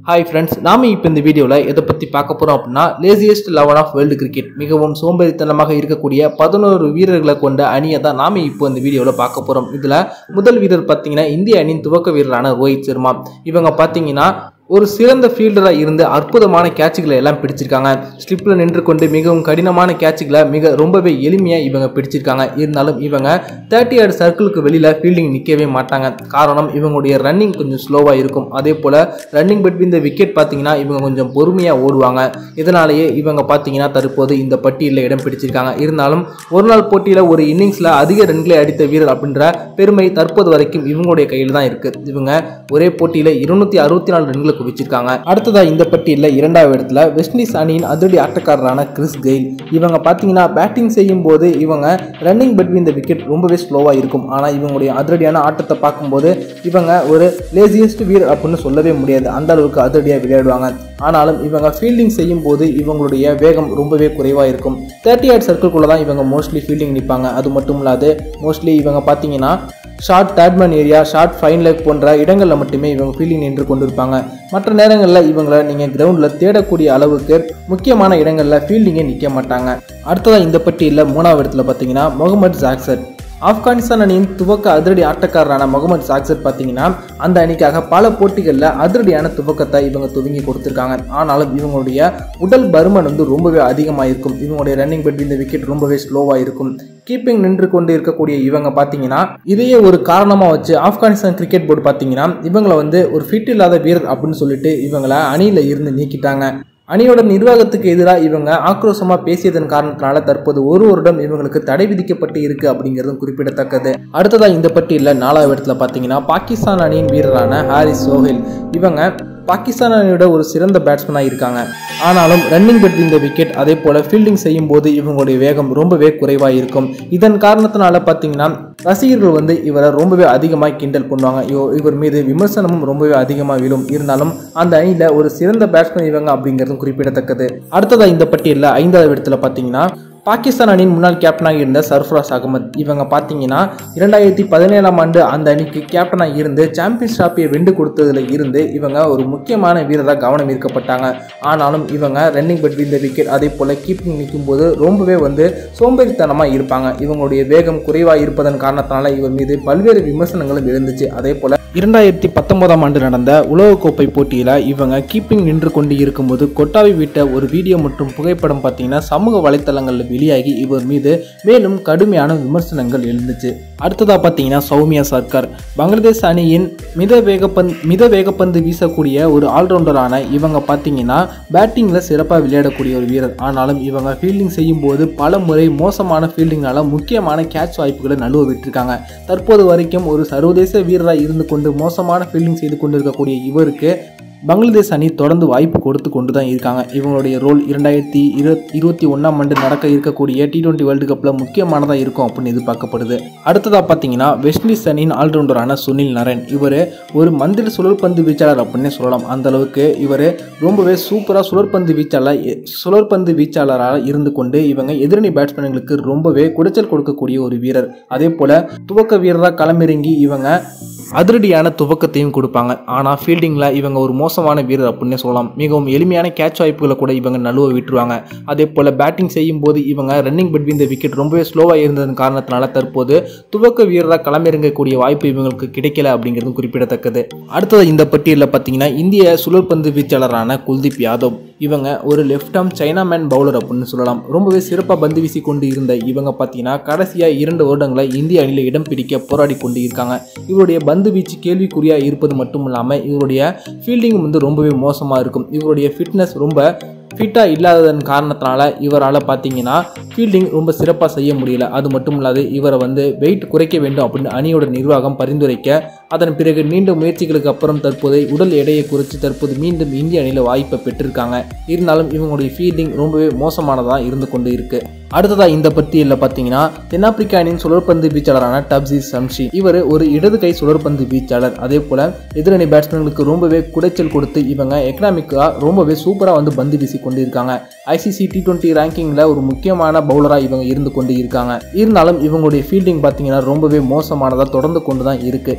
hi friends நாம இப்போ இந்த வீடியோவில் எதை பற்றி பார்க்க போகிறோம் அப்படின்னா laziest eleven of world cricket மிகவும் சோம்பேறித்தனமாக இருக்கக்கூடிய பதினோரு வீரர்களை கொண்ட அணியை தான் நாம இப்போ இந்த வீடியோவில் பார்க்க போகிறோம் இதில் முதல் வீரர் பார்த்தீங்கன்னா இந்திய அணியின் துவக்க வீரரான ரோஹித் சர்மா இவங்க பார்த்தீங்கன்னா ஒரு சிறந்த ஃபீல்டராக இருந்து அற்புதமான கேட்சுகளை எல்லாம் பிடிச்சிருக்காங்க ஸ்லிப்பில் நின்று கொண்டு மிகவும் கடினமான கேட்சுகளை மிக ரொம்பவே எளிமையாக இவங்க பிடிச்சிருக்காங்க இருந்தாலும் இவங்க தேர்ட்டி ஆர்டு சர்க்கிளுக்கு வெளியில் ஃபீல்டிங் நிற்கவே மாட்டாங்க காரணம் இவங்களுடைய ரன்னிங் கொஞ்சம் ஸ்லோவாக இருக்கும் அதே போல் ரன்னிங் பிட்வீன் த விக்கெட் பார்த்தீங்கன்னா இவங்க கொஞ்சம் பொறுமையாக ஓடுவாங்க இதனாலேயே இவங்க பார்த்தீங்கன்னா தற்போது இந்த பட்டியலில் இடம் பிடிச்சிருக்காங்க இருந்தாலும் ஒரு நாள் போட்டியில் ஒரு இன்னிங்ஸில் அதிக ரன்களை அடித்த வீரர் அப்படின்ற பெருமை தற்போது வரைக்கும் இவங்களுடைய கையில் தான் இருக்குது இவங்க ஒரே போட்டியில் இருநூத்தி அறுபத்தி நாலு ரன்களை குவிச்சிருக்காங்க அடுத்ததா இந்த பட்டியலில் இரண்டாவது இடத்துல வெஸ்ட் இண்டீஸ் அணியின் அதிரடி ஆட்டக்காரரான கிறிஸ் கெயில் இவங்க பார்த்தீங்கன்னா பேட்டிங் செய்யும் போது இவங்க ரன்னிங் பிட்வீன் த விக்கெட் ரொம்பவே ஸ்லோவாக இருக்கும் ஆனால் இவங்களுடைய அதிரடியான ஆட்டத்தை பார்க்கும்போது இவங்க ஒரு லேசியஸ்ட் வீரர் அப்படின்னு சொல்லவே முடியாது அந்த அளவுக்கு அதிரடியாக விளையாடுவாங்க ஆனாலும் இவங்க ஃபீல்டிங் செய்யும் போது இவங்களுடைய வேகம் ரொம்பவே குறைவாக இருக்கும் தேர்ட்டி எயிட் சர்க்கிள்குள்ளே தான் இவங்க மோஸ்ட்லி ஃபீல்டிங் நிற்பாங்க அது மட்டும் இல்லாது மோஸ்ட்லி இவங்க பார்த்தீங்கன்னா short third man area short fine leg போன்ற இடங்களில் மட்டுமே இவங்க ஃபீல்டிங் நின்று கொண்டிருப்பாங்க மற்ற நேரங்களில் இவங்களை நீங்கள் கிரவுண்டில் தேடக்கூடிய அளவுக்கு முக்கியமான இடங்களில் ஃபீல்டிங்கே நிற்க மாட்டாங்க அடுத்ததாக இந்த பட்டியலில் மூணாவது இடத்துல பார்த்தீங்கன்னா முகமது ஜாக்சர் ஆப்கானிஸ்தான் அணியின் துவக்க அதிரடி ஆட்டக்காரரான முகமது சாக்சர் பார்த்தீங்கன்னா அந்த அணிக்காக பல போட்டிகளில் அதிரடியான துவக்கத்தை இவங்க துவங்கி கொடுத்துருக்காங்க ஆனாலும் இவங்களுடைய உடல் பருமன் வந்து ரொம்பவே அதிகமாக இருக்கும் இவங்களுடைய ரன்னிங் பெட் இந்த விக்கெட் ரொம்பவே ஸ்லோவாக இருக்கும் கீப்பிங் நின்று கொண்டு இருக்கக்கூடிய இவங்க பார்த்தீங்கன்னா இதையே ஒரு காரணமாக வச்சு ஆப்கானிஸ்தான் கிரிக்கெட் போர்டு பார்த்தீங்கன்னா இவங்களை வந்து ஒரு ஃபிட் இல்லாத வீரர் அப்படின்னு சொல்லிட்டு இவங்களை அணியில் இருந்து நீக்கிட்டாங்க அணியோட நிர்வாகத்துக்கு எதிராக இவங்க ஆக்ரோஷமாக பேசியதன் காரணத்தினால தற்போது ஒரு வருடம் இவங்களுக்கு தடை விதிக்கப்பட்டு இருக்கு அப்படிங்கிறதும் குறிப்பிடத்தக்கது அடுத்ததா இந்த பட்டியலில் நாலாவது இடத்துல பார்த்தீங்கன்னா பாகிஸ்தான் அணியின் வீரரான ஹாரிஸ் சோஹில் இவங்க பாகிஸ்தான் அணியோட ஒரு சிறந்த பேட்ஸ்மேனாக இருக்காங்க ஆனாலும் ரன்னிங் பெட்வீன் த விக்கெட் அதே போல் ஃபீல்டிங் செய்யும் போது இவங்களுடைய வேகம் ரொம்பவே குறைவாக இருக்கும் இதன் காரணத்தினால பார்த்தீங்கன்னா ரசிகர்கள் வந்து இவரை ரொம்பவே அதிகமாக கிண்டல் பண்ணுவாங்க இவ- இவர் மீது விமர்சனமும் ரொம்பவே அதிகமாக விழும் இருந்தாலும் அந்த அணியில் ஒரு சிறந்த பேட்ஸ்மேன் இவங்க அப்படிங்கிறதும் குறிப்பிடத்தக்கது அடுத்ததாக இந்த பட்டியலில் ஐந்தாவது இடத்துல பார்த்தீங்கன்னா பாகிஸ்தான் அணியின் முன்னாள் கேப்டனாக இருந்த சர்ஃப்ராஸ் அகமது இவங்க பார்த்தீங்கன்னா இரண்டாயிரத்தி பதினேழாம் ஆண்டு அந்த அணிக்கு கேப்டனாக இருந்து சாம்பியன்ஸ் டிராஃபியை வென்று கொடுத்ததுல இருந்து இவங்க ஒரு முக்கியமான வீரராக கவனம் ஈர்க்கப்பட்டாங்க ஆனாலும் இவங்க ரன்னிங் பெட்வீன் த விக்கெட் அதே போல் கீப்பிங் நிற்கும் போது ரொம்பவே வந்து சோம்பேறித்தனமாக இருப்பாங்க இவங்களுடைய வேகம் குறைவாக இருப்பதன் காரணத்தினால இவர் மீது பல்வேறு விமர்சனங்களும் இருந்துச்சு அதே போல் இரண்டாயிரத்தி பத்தொன்பதாம் ஆண்டு நடந்த உலகக்கோப்பை போட்டியில் இவங்க கீப்பிங் நின்று கொண்டு இருக்கும்போது கொட்டாவி விட்ட ஒரு வீடியோ மற்றும் புகைப்படம் பார்த்தீங்கன்னா சமூக வலைத்தளங்களில் வெளியாகி இவர் மீது மேலும் கடுமையான விமர்சனங்கள் எழுந்துச்சு அடுத்ததாக பார்த்தீங்கன்னா சௌமியா சர்க்கார் பங்களாதேஷ் அணியின் மித வேகப்பந்து மித வேகப்பந்து வீசக்கூடிய ஒரு ஆல்ரவுண்டரான இவங்க பார்த்தீங்கன்னா பேட்டிங்கில் சிறப்பாக விளையாடக்கூடிய ஒரு வீரர் ஆனாலும் இவங்க ஃபீல்டிங் செய்யும்போது பல முறை மோசமான ஃபீல்டிங்னால முக்கியமான கேட்ச் வாய்ப்புகளை நழுவ விட்டிருக்காங்க தற்போது வரைக்கும் ஒரு சர்வதேச வீரராக இருந்து கொண்டு மோசமான ஃபீல்டிங் செய்து கொண்டிருக்கக்கூடிய இவருக்கு பங்களாதேஷ் அணி தொடர்ந்து வாய்ப்பு கொடுத்து கொண்டு தான் இருக்காங்க இவங்களுடைய ரோல் இரண்டாயிரத்தி இருபத் இருபத்தி ஒன்றாம் ஆண்டு நடக்க இருக்கக்கூடிய டி டுவெண்ட்டி வேர்ல்டு கப்பில் முக்கியமானதாக இருக்கும் அப்படின்னு எதிர்பார்க்கப்படுது அடுத்ததாக பார்த்தீங்கன்னா வெஸ்ட் இண்டீஸ் அணியின் ஆல்ரவுண்டரான சுனில் நரேன் இவர் ஒரு மந்திர சுழற்பந்து வீச்சாளர் அப்படின்னே சொல்லலாம் அந்த அளவுக்கு இவர் ரொம்பவே சூப்பராக சுழற்பந்து வீச்சாளர் சுழற்பந்து வீச்சாளராக இருந்து கொண்டு இவங்க எதிரணி பேட்ஸ்மேன்களுக்கு ரொம்பவே குடைச்சல் கொடுக்கக்கூடிய ஒரு வீரர் அதே போல் துவக்க வீரராக களமிறங்கி இவங்க அதிரடியான துவக்கத்தையும் கொடுப்பாங்க ஆனால் ஃபீல்டிங்கில் இவங்க ஒரு மோசமான வீரர் அப்படின்னே சொல்லலாம் மிகவும் எளிமையான கேட்ச் வாய்ப்புகளை கூட இவங்க நழுவ விட்டுருவாங்க அதே போல் பேட்டிங் செய்யும் போது இவங்க ரன்னிங் பிட்வீன் த விக்கெட் ரொம்பவே ஸ்லோவாக இருந்ததன் காரணத்தினால தற்போது துவக்க வீரராக களமிறங்கக்கூடிய வாய்ப்பு இவங்களுக்கு கிடைக்கல அப்படிங்கிறதும் குறிப்பிடத்தக்கது அடுத்தது இந்த பட்டியலில் பார்த்தீங்கன்னா இந்திய சுழற்பந்து வீச்சாளரான குல்தீப் யாதவ் இவங்க ஒரு லெஃப்ட் ஆர்ம் சைனாமேன் பவுலர் அப்படின்னு சொல்லலாம் ரொம்பவே சிறப்பாக பந்து வீசி கொண்டு இருந்த இவங்க பார்த்தீங்கன்னா கடைசியாக இரண்டு வருடங்களை இந்திய அணியில் இடம் பிடிக்க போராடி கொண்டு இருக்காங்க இவருடைய பந்து வீச்சு கேள்விக்குறியாக இருப்பது மட்டும் இல்லாமல் இவருடைய ஃபீல்டிங் வந்து ரொம்பவே மோசமாக இருக்கும் இவருடைய ஃபிட்னஸ் ரொம்ப ஃபிட்டாக இல்லாததன் காரணத்தினால இவரால் பார்த்தீங்கன்னா ஃபீல்டிங் ரொம்ப சிறப்பாக செய்ய முடியல அது மட்டும் இல்லாது இவரை வந்து வெயிட் குறைக்க வேண்டும் அப்படின்னு அணியோட நிர்வாகம் பரிந்துரைக்க அதன் பிறகு நீண்ட முயற்சிகளுக்கு அப்புறம் தற்போது உடல் எடையை குறைச்சி தற்போது மீண்டும் இந்திய அணியில் வாய்ப்பை பெற்றிருக்காங்க இருந்தாலும் இவங்களுடைய ஃபீல்டிங் ரொம்பவே மோசமானதாக இருந்து கொண்டு இருக்கு அடுத்ததாக இந்த பட்டியலில் பார்த்தீங்கன்னா தென்னாப்பிரிக்கா அணியின் சுழற்பந்து வீச்சாளரான டப்ஸி சம்ஷி இவர் ஒரு இடது கை சுழற்பந்து வீச்சாளர் அதே போல் எதிரணி பேட்ஸ்மேன்களுக்கு ரொம்பவே குடைச்சல் கொடுத்து இவங்க எக்கனாமிக்காக ரொம்பவே சூப்பராக வந்து பந்து வீசி கொண்டு இருக்காங்க ஐசிசி டி டுவெண்ட்டி ரேங்கிங்கில் ஒரு முக்கியமான பவுலராக இவங்க இருந்து கொண்டு இருக்காங்க இருந்தாலும் இவங்களுடைய ஃபீல்டிங் பார்த்தீங்கன்னா ரொம்பவே மோசமானதாக தொடர்ந்து கொண்டு தான் இருக்குது தன்னுடைய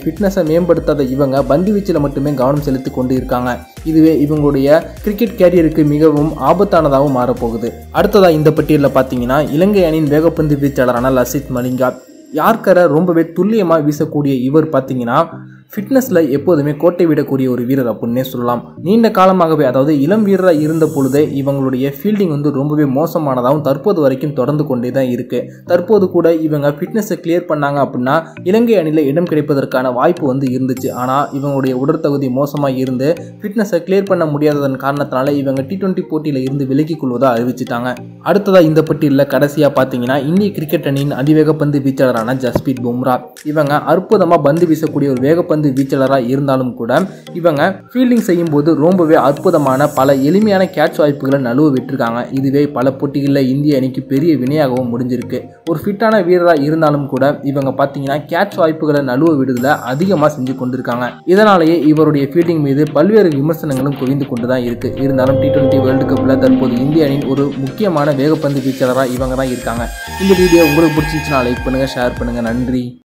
ஃபிட்னஸை மேம்படுத்தாத இவங்க பந்து வீச்சில் மட்டுமே கவனம் செலுத்தி கொண்டு இருக்காங்க இதுவே இவங்களுடைய கிரிக்கெட் கேரியருக்கு மிகவும் ஆபத்தானதாகவும் மாறப்போகுது அடுத்ததாக இந்த பட்டியலில் பார்த்தீங்கன்னா இலங்கை அணியின் வேகப்பந்து வீச்சாளரான லசித் மலிங்கா யார்கரை ரொம்பவே துல்லியமாக வீசக்கூடிய இவர் பார்த்தீங்கன்னா ஃபிட்னஸில் எப்போதுமே கோட்டை விடக்கூடிய ஒரு வீரர் அப்படின்னே சொல்லலாம் நீண்ட காலமாகவே அதாவது இளம் வீரராக இருந்த பொழுதே இவங்களுடைய ஃபீல்டிங் வந்து ரொம்பவே மோசமானதாகவும் தற்போது வரைக்கும் தொடர்ந்து கொண்டே தான் இருக்குது தற்போது கூட இவங்க ஃபிட்னஸை கிளியர் பண்ணாங்க அப்படின்னா இலங்கை அணியில் இடம் கிடைப்பதற்கான வாய்ப்பு வந்து இருந்துச்சு ஆனால் இவங்களுடைய உடற்தகுதி மோசமாக இருந்து ஃபிட்னஸை கிளியர் பண்ண முடியாததன் காரணத்தினால இவங்க டி டுவெண்ட்டி போட்டியில் இருந்து விலகிக் கொள்வதாக அறிவிச்சிட்டாங்க அடுத்ததாக இந்த பட்டியலில் கடைசியாக பார்த்தீங்கன்னா இந்திய கிரிக்கெட் அணியின் அதிவேக பந்து வீச்சாளரான ஜஸ்பீத் பும்ரா இவங்க அற்புதமாக பந்து வீசக்கூடிய ஒரு வேகப்பந்து வீச்சாளராக இருந்தாலும் கூட இவங்க ஃபீல்டிங் செய்யும்போது ரொம்பவே அற்புதமான பல எளிமையான கேட்ச் வாய்ப்புகளை நழுவ விட்டுருக்காங்க இதுவே பல போட்டிகளில் இந்திய அணிக்கு பெரிய வினையாகவும் முடிஞ்சிருக்கு ஒரு ஃபிட்டான வீரராக இருந்தாலும் கூட இவங்க பார்த்தீங்கன்னா கேட்ச் வாய்ப்புகளை நழுவ விடுதல அதிகமாக செஞ்சு கொண்டிருக்காங்க இதனாலேயே இவருடைய ஃபீல்டிங் மீது பல்வேறு விமர்சனங்களும் குவிந்து கொண்டு தான் இருக்கு இருந்தாலும் டி டுவெண்ட்டி வேர்ல்டு கப்பில் தற்போது இந்திய அணியின் ஒரு முக்கியமான வேகப்பந்து வீச்சாளராக இவங்க தான் இருக்காங்க இந்த வீடியோ உங்களுக்கு பிடிச்சிருந்துச்சுன்னா லைக் பண்ணுங்கள் ஷேர் பண்ணுங்கள் நன்றி